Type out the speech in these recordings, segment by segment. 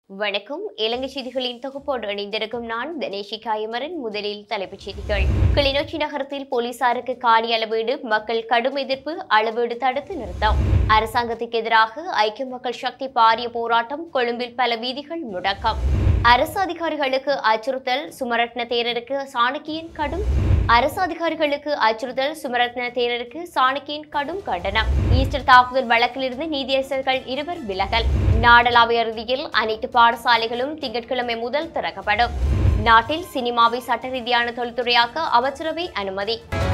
வணக்கம் இலங்கை செய்திகளின் தொகுப்போடு இணைந்திருக்கும் நான் தனேஷி காயமரன் முதலில் தலைப்புச் செய்திகள் கிளிநொச்சி நகரத்தில் போலீசாருக்கு காணி அளவீடு மக்கள் கடும் எதிர்ப்பு அளவீடு தடுத்து நிறுத்தம் அரசாங்கத்துக்கு எதிராக ஐக்கிய மக்கள் சக்தி பாரிய போராட்டம் கொழும்பில் பல வீதிகள் முடக்கம் அரசு அதிகாரிகளுக்கு அச்சுறுத்தல் சுமரட்ன தேரருக்கு சாணக்கியின் கடும் அரசு அதிகாரிகளுக்கு அச்சுறுத்தல் சுமரத்ன தேரருக்கு சாணக்கியின் கடும் கண்டனம் ஈஸ்டர் தாக்குதல் வழக்கிலிருந்து நீதியரசர்கள் இருவர் விலகல் நாடளாவிய ரீதியில் அனைத்து பாடசாலைகளும் திங்கட்கிழமை முதல் திறக்கப்படும் நாட்டில் சினிமாவை சட்ட ரீதியான தொழில்துறையாக்க அமைச்சரவை அனுமதி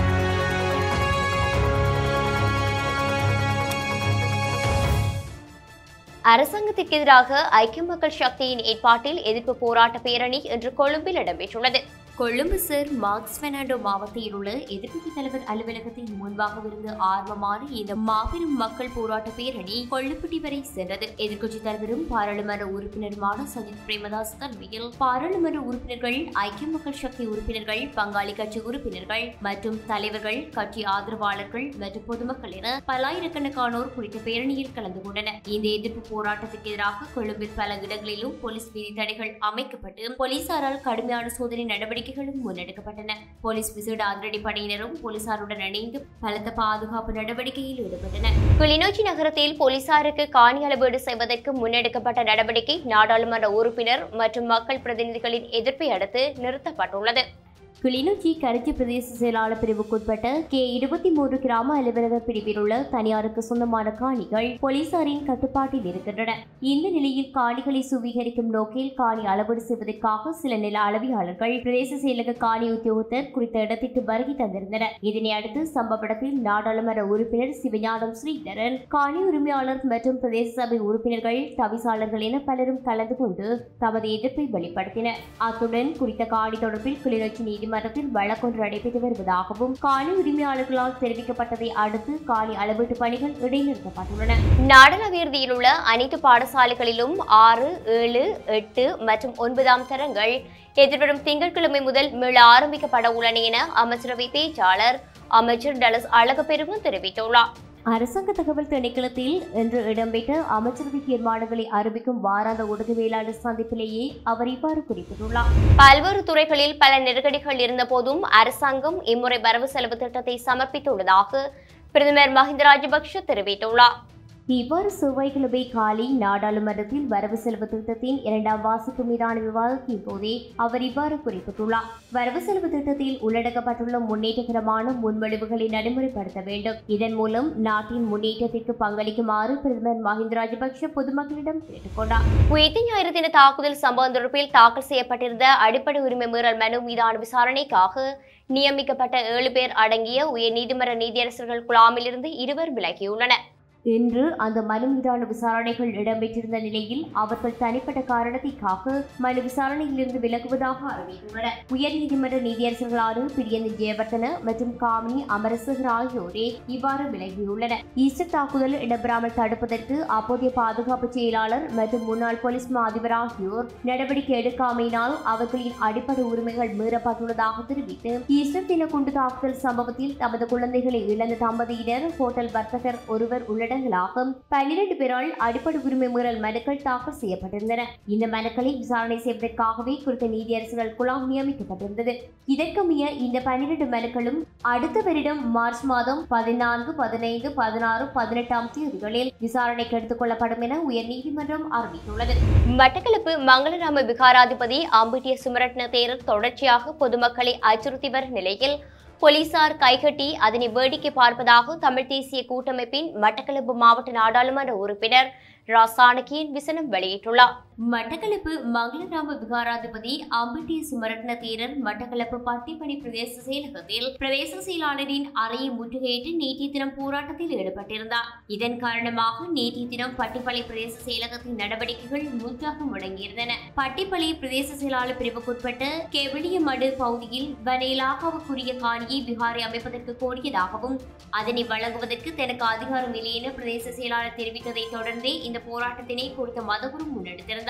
அரசாங்கத்திற்கு எதிராக ஐக்கிய மக்கள் சக்தியின் ஏற்பாட்டில் எதிர்ப்பு போராட்ட பேரணி இன்று கொழும்பில் இடம்பெற்றுள்ளது கொழும்பு சர் மார்க்ஸ் பெர்னாண்டோ மாவட்டத்தில் உள்ள எதிர்க்கட்சி தலைவர் அலுவலகத்தின் முன்பாக இருந்து ஆர்வமான இந்த மாபெரும் மக்கள் போராட்ட பேரணி கொள்ளுப்பட்டி வரை சென்றது எதிர்க்கட்சி தலைவரும் பாராளுமன்ற உறுப்பினருமான சஜித் பிரேமதாஸ் தலைமையில் பாராளுமன்ற உறுப்பினர்கள் ஐக்கிய மக்கள் சக்தி உறுப்பினர்கள் பங்காளி கட்சி உறுப்பினர்கள் மற்றும் தலைவர்கள் கட்சி ஆதரவாளர்கள் மற்றும் பொதுமக்கள் என பல்லாயிரக்கணக்கானோர் குறித்த பேரணியில் கலந்து கொண்டனர் இந்த எதிர்ப்பு போராட்டத்துக்கு எதிராக கொழும்பில் பல இடங்களிலும் போலீஸ் விதி தடைகள் அமைக்கப்பட்டு போலீசாரால் கடுமையான சோதனை நடவடிக்கைகளும் முன்னெடுக்கப்பட்டன போலீஸ் விசேட அதிரடி படையினரும் போலீசாருடன் இணைந்து பலத்த பாதுகாப்பு நடவடிக்கையில் ஈடுபட்டனர் கிளிநொச்சி நகரத்தில் போலீசாருக்கு காணி அளவீடு செய்வதற்கு முன்னெடுக்கப்பட்ட நடவடிக்கை நாடாளுமன்ற உறுப்பினர் மற்றும் மக்கள் பிரதிநிதிகளின் எதிர்ப்பை அடுத்து நிறுத்தப்பட்டுள்ளது கிளிநொச்சி கரைச்சி பிரதேச செயலாளர் பிரிவுக்குட்பட்ட கே இருபத்தி மூன்று கிராம அலுவலக பிரிவில் உள்ள தனியாருக்கு சொந்தமான காணிகள் போலீசாரின் கட்டுப்பாட்டில் இருக்கின்றன இந்த நிலையில் காணிகளை சுவீகரிக்கும் நோக்கில் காணி அளவீடு செய்வதற்காக சில நில அளவியாளர்கள் பிரதேச செயலக காணி உத்தியோகத்தர் குறித்த இடத்திற்கு வருகை தந்திருந்தனர் இதனை அடுத்து சம்பவ இடத்தில் நாடாளுமன்ற உறுப்பினர் சிவஞானம் ஸ்ரீதரன் காணி உரிமையாளர் மற்றும் பிரதேச சபை உறுப்பினர்கள் தவிசாளர்கள் என பலரும் கலந்து கொண்டு தமது எதிர்ப்பை வெளிப்படுத்தினர் அத்துடன் குறித்த காணி தொடர்பில் கிளிநொச்சி நீதிமன்ற நீதிமன்றத்தில் வழக்கொன்று நடைபெற்று வருவதாகவும் காணி உரிமையாளர்களால் தெரிவிக்கப்பட்டதை அடுத்து காணி அளவீட்டு பணிகள் இடைநிறுத்தப்பட்டுள்ளன நாடளாவியர்தியில் உள்ள அனைத்து பாடசாலைகளிலும் ஆறு ஏழு எட்டு மற்றும் ஒன்பதாம் தரங்கள் எதிர்வரும் திங்கட்கிழமை முதல் மீள ஆரம்பிக்கப்பட உள்ளன என அமைச்சரவை பேச்சாளர் அமைச்சர் டலஸ் அழகப்பெருமும் தெரிவித்துள்ளார் அரசாங்க தகவல் திணைக்களத்தில் இன்று இடம்பெற்ற அமைச்சரவை தீர்மானங்களை அறிவிக்கும் வாராந்த ஊடகவியலாளர் சந்திப்பிலேயே அவர் இவ்வாறு குறிப்பிட்டுள்ளார் பல்வேறு துறைகளில் பல நெருக்கடிகள் இருந்தபோதும் அரசாங்கம் இம்முறை வரவு செலவு திட்டத்தை சமர்ப்பித்துள்ளதாக பிரதமர் மஹிந்த ராஜபக்ஷ தெரிவித்துள்ளார் இவ்வாறு செவ்வாய்க்கிழமை காலை நாடாளுமன்றத்தில் வரவு செலவு திட்டத்தின் இரண்டாம் வாசிப்பு மீதான விவாதத்தின் போதே அவர் இவ்வாறு குறிப்பிட்டுள்ளார் வரவு செலவு திட்டத்தில் உள்ளடக்கப்பட்டுள்ள முன்னேற்றகரமான முன்மொழிவுகளை நடைமுறைப்படுத்த வேண்டும் இதன் மூலம் நாட்டின் முன்னேற்றத்திற்கு பங்களிக்குமாறு பிரதமர் மஹிந்த ராஜபக்ஷ பொதுமக்களிடம் கேட்டுக்கொண்டார் உயிர்த்த ஞாயிறு தின தாக்குதல் சம்பவம் தொடர்பில் தாக்கல் செய்யப்பட்டிருந்த அடிப்படை உரிமை மீறல் மனு மீதான விசாரணைக்காக நியமிக்கப்பட்ட ஏழு பேர் அடங்கிய உயர் நீதிமன்ற நீதியரசர்கள் குழாமிலிருந்து இருவர் விலகியுள்ளனர் இன்று அந்த மனு மீதான விசாரணைகள் இடம்பெற்றிருந்த நிலையில் அவர்கள் தனிப்பட்ட காரணத்திற்காக மனு விசாரணையிலிருந்து விலகுவதாக அறிவித்துள்ளனர் உயர்நீதிமன்ற நீதியரசர்களான பிரியந்த ஜெயவர்தன மற்றும் காமினி அமரசேகர் ஆகியோரே இவ்வாறு விலகியுள்ளனர் ஈஸ்டர் தாக்குதல் இடம்பெறாமல் தடுப்பதற்கு அப்போதைய பாதுகாப்பு செயலாளர் மற்றும் முன்னாள் போலீஸ் மா அதிபர் ஆகியோர் நடவடிக்கை எடுக்காமையினால் அவர்களின் அடிப்படை உரிமைகள் மீறப்பட்டுள்ளதாக தெரிவித்து ஈஸ்டர் தின குண்டு தாக்குதல் சம்பவத்தில் தமது குழந்தைகளை இழந்த தம்பதியினர் ஹோட்டல் வர்த்தகர் ஒருவர் உள்ளிட்ட இடங்களாக பன்னிரண்டு பேரால் அடிப்படை உரிமை மீறல் மனுக்கள் தாக்கல் செய்யப்பட்டிருந்தன இந்த மனுக்களை விசாரணை செய்வதற்காகவே குறித்த நீதியரசர்கள் குழாம் நியமிக்கப்பட்டிருந்தது இதற்கமைய இந்த பன்னிரண்டு மனுக்களும் அடுத்த வருடம் மார்ச் மாதம் பதினான்கு பதினைந்து பதினாறு பதினெட்டாம் தேதிகளில் விசாரணைக்கு எடுத்துக் கொள்ளப்படும் என உயர்நீதிமன்றம் அறிவித்துள்ளது மட்டக்களப்பு மங்களராம விகாராதிபதி அம்பிட்டிய சுமரட்ன தேரர் தொடர்ச்சியாக பொதுமக்களை அச்சுறுத்தி வரும் நிலையில் போலீசார் கைகட்டி அதனை வேடிக்கை பார்ப்பதாக தமிழ் தேசிய கூட்டமைப்பின் மட்டக்களப்பு மாவட்ட நாடாளுமன்ற உறுப்பினர் ராசானகியின் விசனம் வெளியிட்டுள்ளார் மட்டக்களப்பு மங்களராம விகாராதிபதி அம்பிட்டிய சுமரட்ன தேரர் மட்டக்களப்பு பட்டிப்பணி பிரதேச செயலகத்தில் பிரதேச செயலாளரின் அறையை முற்றுகையிட்டு நேற்றைய தினம் போராட்டத்தில் ஈடுபட்டிருந்தார் இதன் காரணமாக நேற்றைய தினம் பட்டிப்பளை பிரதேச செயலகத்தின் நடவடிக்கைகள் முற்றாக முடங்கியிருந்தன பட்டிப்பளை பிரதேச செயலாளர் பிரிவுக்குட்பட்ட கெவிலியமடு பகுதியில் வனேலாகாவுக்குரிய காணியை விகாரை அமைப்பதற்கு கோரியதாகவும் அதனை வழங்குவதற்கு தனக்கு அதிகாரம் இல்லை என பிரதேச செயலாளர் தெரிவித்ததை தொடர்ந்தே இந்த போராட்டத்தினை குறித்த மதகுரு முன்னெடுத்திருந்தார்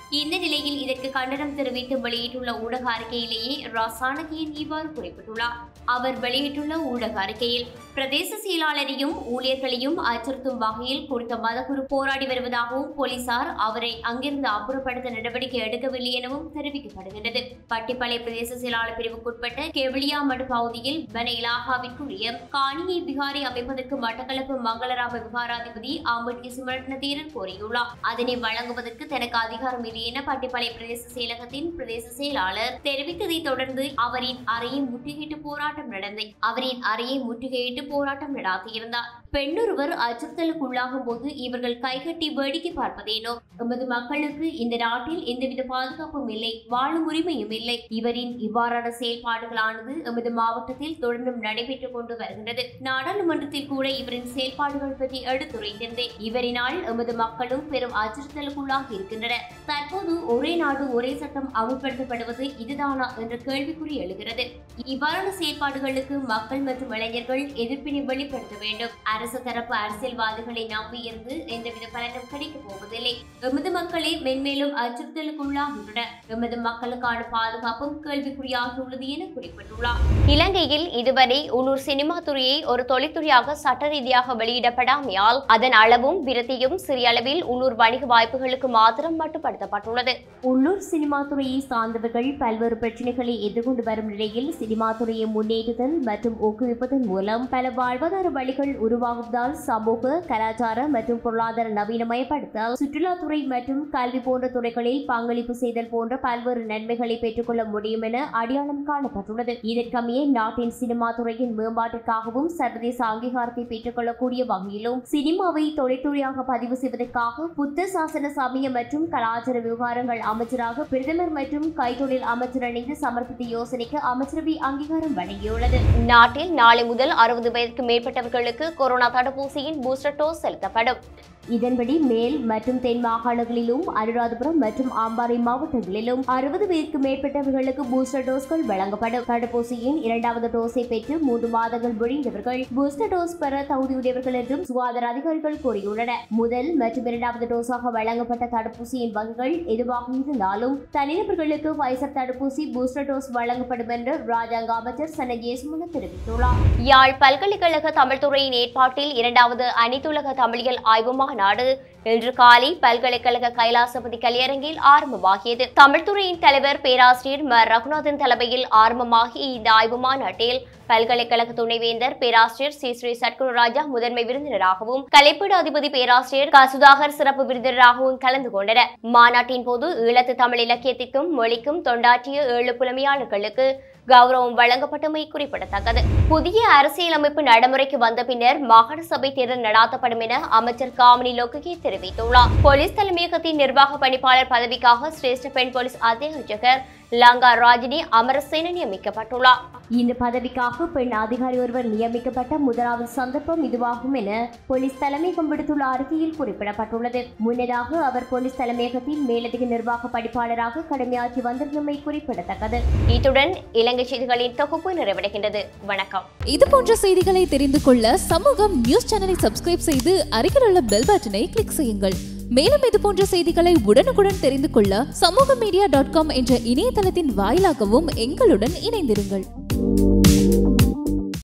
இந்த நிலையில் இதற்கு கண்டனம் தெரிவித்து வெளியிட்டுள்ள ஊடக அறிக்கையிலேயே ரசானகியன் இவ்வாறு குறிப்பிட்டுள்ளார் அவர் வெளியிட்டுள்ள ஊடக அறிக்கையில் பிரதேச செயலாளரையும் ஊழியர்களையும் அச்சுறுத்தும் வகையில் குறித்த மதகுரு போராடி வருவதாகவும் போலீசார் அவரை அங்கிருந்து அப்புறப்படுத்த நடவடிக்கை எடுக்கவில்லை எனவும் தெரிவிக்கப்படுகின்றது பட்டிப்பாளைய பிரதேச செயலாளர் பிரிவுக்குட்பட்ட கெவிலியாமடு பகுதியில் வன இலாகாவிற்குரிய காணியை விகாரி அமைப்பதற்கு மட்டக்களப்பு மங்களராம விகாராதிபதி ஆம்பட்டி சுமரட்னதீரன் கோரியுள்ளார் அதனை வழங்குவதற்கு தனக்கு அதிகாரம் இல்லை என பட்டிப்பாளைய பிரதேச செயலகத்தின் பிரதேச செயலாளர் தெரிவித்ததை தொடர்ந்து அவரின் அறையை முற்றுகையிட்டு போராட்டம் நடந்தது அவரின் அறையை முற்றுகையிட்டு போராட்டம் நடாத்தியிருந்தார் பெண்ணொருவர் அச்சுறுத்தலுக்குள்ளாகும் போது இவர்கள் கைகட்டி வேடிக்கை பார்ப்பதேனோ எமது மக்களுக்கு இந்த நாட்டில் எந்தவித பாதுகாப்பும் இல்லை வாழும் உரிமையும் இல்லை இவரின் இவ்வாறான செயல்பாடுகளானது எமது மாவட்டத்தில் தொடர்ந்தும் நடைபெற்றுக் கொண்டு வருகின்றது நாடாளுமன்றத்தில் கூட இவரின் செயல்பாடுகள் பற்றி எடுத்துரைத்திருந்தேன் இவரினால் எமது மக்களும் பெரும் அச்சுறுத்தலுக்குள்ளாகி இருக்கின்றனர் தற்போது ஒரே நாடு ஒரே சட்டம் அமுல்படுத்தப்படுவது இதுதானா என்ற கேள்விக்குறி எழுகிறது இவ்வாறான செயல்பாடுகளுக்கு மக்கள் மற்றும் இளைஞர்கள் எதிர்ப்பினை வெளிப்படுத்த வேண்டும் அரசு தரப்பு அரசியல்வாதிகளை நம்பியிருந்து எந்தவித பலனும் கிடைக்கப் போவதில்லை எமது மக்களே மென்மேலும் அச்சுறுத்தலுக்குள்ளாகின்றனர் எமது மக்களுக்கான பாதுகாப்பும் கேள்விக்குறியாகியுள்ளது என குறிப்பிட்டுள்ளார் இலங்கையில் இதுவரை உள்ளூர் சினிமா துறையை ஒரு தொழில்துறையாக சட்ட ரீதியாக வெளியிடப்படாமையால் அதன் அளவும் விருத்தியும் சிறிய அளவில் உள்ளூர் வணிக வாய்ப்புகளுக்கு மாத்திரம் மட்டுப்படுத்தப்பட்டுள்ளது உள்ளூர் சினிமா துறையை சார்ந்தவர்கள் பல்வேறு பிரச்சனைகளை எதிர்கொண்டு வரும் நிலையில் சினிமா துறையை முன்னேற்றுதல் மற்றும் ஊக்குவிப்பதன் மூலம் பல வாழ்வாதார வழிகள் உருவாகுவதால் சமூக கலாச்சார மற்றும் பொருளாதார நவீனமயப்படுத்தல் சுற்றுலாத்துறை மற்றும் கல்வி போன்ற துறைகளில் பங்களிப்பு செய்தல் போன்ற பல்வேறு நன்மைகளை பெற்றுக்கொள்ள முடியும் என அடையாளம் காணப்பட்டுள்ளது இதற்கமைய நாட்டின் சினிமா துறையின் மேம்பாட்டிற்காகவும் சர்வதேச அங்கீகாரத்தை பெற்றுக்கொள்ளக்கூடிய வகையிலும் சினிமாவை தொழில்துறையாக பதிவு செய்வதற்காக புத்த சாசன சமய மற்றும் கலாச்சார விவகாரங்கள் அமைச்சராக பிரதமர் மற்றும் கைத்தொழில் அமைச்சர் இணைந்து சமர்ப்பித்த யோசனைக்கு அமைச்சரவை அங்கீகாரம் வழங்கியுள்ளது நாட்டில் நாளை முதல் அறுபது வயதுக்கு மேற்பட்டவர்களுக்கு கொரோனா தடுப்பூசியின் பூஸ்டர் டோஸ் செலுத்தப்படும் இதன்படி மேல் மற்றும் தென் மாகாணங்களிலும் அனுராதபுரம் மற்றும் ஆம்பாறை மாவட்டங்களிலும் அறுபது பேருக்கு மேற்பட்டவர்களுக்கு பூஸ்டர் டோஸ்கள் வழங்கப்படும் தடுப்பூசியின் இரண்டாவது டோஸை பெற்று மூன்று மாதங்கள் முடிந்தவர்கள் பூஸ்டர் டோஸ் பெற தகுதியுடையவர்கள் என்றும் சுகாதார அதிகாரிகள் கூறியுள்ளனர் முதல் மற்றும் இரண்டாவது டோஸாக வழங்கப்பட்ட தடுப்பூசியின் வகைகள் எதுவாக இருந்தாலும் தனிநபர்களுக்கு பைசர் தடுப்பூசி பூஸ்டர் டோஸ் வழங்கப்படும் என்று ராஜாங்க அமைச்சர் சன ஜேசுமன தெரிவித்துள்ளார் யாழ் பல்கலைக்கழக தமிழ் துறையின் ஏற்பாட்டில் இரண்டாவது அனைத்துலக தமிழியல் ஆய்வு மாநாடு இன்று காலை பல்கலைக்கழக கைலாசபதி கலையரங்கில் ஆரம்பமாகியது தமிழ்துறையின் தலைவர் பேராசிரியர் ம ரகுநாதன் தலைமையில் ஆரம்பமாகிய இந்த ஆய்வு மாநாட்டில் பல்கலைக்கழக துணைவேந்தர் பேராசிரியர் சி ஸ்ரீ சட்குரு ராஜா முதன்மை விருந்தினராகவும் கலைப்பீடு அதிபதி பேராசிரியர் க சுதாகர் சிறப்பு விருந்தினராகவும் கலந்து கொண்டனர் மாநாட்டின் போது ஈழத்து தமிழ் இலக்கியத்திற்கும் மொழிக்கும் தொண்டாற்றிய ஏழு புலமையாளர்களுக்கு கௌரவம் வழங்கப்பட்டமை குறிப்பிடத்தக்கது புதிய அரசியலமைப்பு நடைமுறைக்கு வந்த பின்னர் மாகாண சபை தேர்தல் நடாத்தப்படும் என அமைச்சர் காமினி லோககே தெரிவித்துள்ளார் போலீஸ் தலைமையகத்தின் நிர்வாக பணிப்பாளர் பதவிக்காக சிரேஷ்ட பெண் போலீஸ் அத்தியட்சகர் லங்கா ராஜினி அமரசேன நியமிக்கப்பட்டுள்ளார் இந்த பதவிக்காக பெண் அதிகாரி ஒருவர் நியமிக்கப்பட்ட முதலாவது சந்தர்ப்பம் இதுவாகும் என போலீஸ் தலைமையகம் விடுத்துள்ள அறிக்கையில் குறிப்பிடப்பட்டுள்ளது முன்னதாக அவர் போலீஸ் தலைமையகத்தின் மேலதிக நிர்வாக படிப்பாளராக கடமையாற்றி வந்திருந்தமை குறிப்பிடத்தக்கது இத்துடன் இலங்கை செய்திகளின் தொகுப்பு நிறைவடைகின்றது வணக்கம் இது போன்ற செய்திகளை தெரிந்து கொள்ள சமூகம் நியூஸ் சேனலை சப்ஸ்கிரைப் செய்து அருகில் உள்ள பெல் பட்டனை கிளிக் செய்யுங்கள் மேலும் இது போன்ற செய்திகளை உடனுக்குடன் தெரிந்து கொள்ள சமூக மீடியா டாட் காம் என்ற இணையதளத்தின் வாயிலாகவும் எங்களுடன் இணைந்திருங்கள்